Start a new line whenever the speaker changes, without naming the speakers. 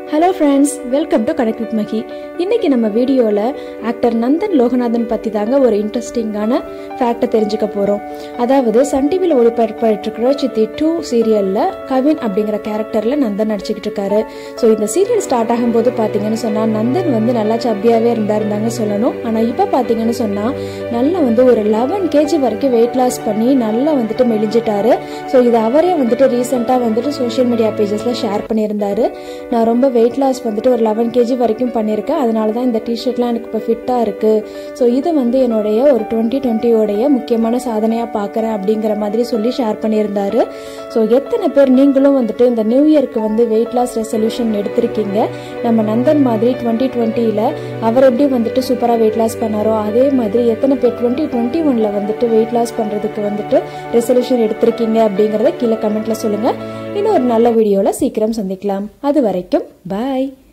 hello friends welcome to connect with Magi இன்னைக்கு நம்ம வீடியோவில் ஆக்டர் நந்தன் லோகநாதன் பற்றி தாங்க ஒரு இன்ட்ரெஸ்டிங்கான ஃபேக்டை தெரிஞ்சுக்க போகிறோம் அதாவது சன் டிவியில் ஒளிபரப்பிட்டுருக்கிற சித்தி டூ சீரியலில் கவின் அப்படிங்கிற கேரக்டரில் நந்தன் நடிச்சுக்கிட்டு இருக்காரு ஸோ இந்த சீரியல் ஸ்டார்ட் ஆகும்போது பார்த்தீங்கன்னு சொன்னால் நந்தன் வந்து நல்லா சப்பியாகவே இருந்தாருந்தாங்க சொல்லணும் ஆனால் இப்போ பார்த்தீங்கன்னு சொன்னால் நல்லா வந்து ஒரு லெவன் கேஜி வரைக்கும் வெயிட் லாஸ் பண்ணி நல்லா வந்துட்டு மெலிஞ்சிட்டாரு ஸோ இது அவரே வந்துட்டு ரீசெண்டாக வந்துட்டு சோஷியல் மீடியா பேஜஸில் ஷேர் பண்ணியிருந்தாரு நான் ரொம்ப வெயிட் லாஸ் வந்துட்டு ஒரு லெவன் கேஜி வரைக்கும் பண்ணியிருக்கேன் அதனால தான் இந்த டிஷர்ட்லாம் எனக்கு இப்போ ஃபிட்டாக இருக்குது ஸோ இது வந்து என்னுடைய ஒரு டுவெண்ட்டி டுவெண்ட்டியோடைய முக்கியமான சாதனையாக பார்க்குறேன் அப்படிங்கிற மாதிரி சொல்லி ஷேர் பண்ணியிருந்தாரு ஸோ எத்தனை பேர் நீங்களும் வந்துட்டு இந்த நியூ இயர்க்கு வந்து வெயிட் லாஸ் ரெசல்யூஷன் எடுத்திருக்கீங்க நம்ம நந்தன் மாதிரி டுவெண்ட்டி டுவெண்ட்டியில் அவர் எப்படி வந்துட்டு சூப்பராக வெயிட் லாஸ் பண்ணாரோ அதே மாதிரி எத்தனை பேர் டுவெண்ட்டி டுவெண்ட்டி ஒனில் வந்துட்டு வெயிட் லாஸ் பண்ணுறதுக்கு வந்துட்டு ரெசல்யூஷன் எடுத்திருக்கீங்க அப்படிங்கிறத கீழே கமெண்ட்டில் சொல்லுங்கள் இன்னும் ஒரு நல்ல வீடியோவில் சீக்கிரம் சந்திக்கலாம் அது வரைக்கும் பாய்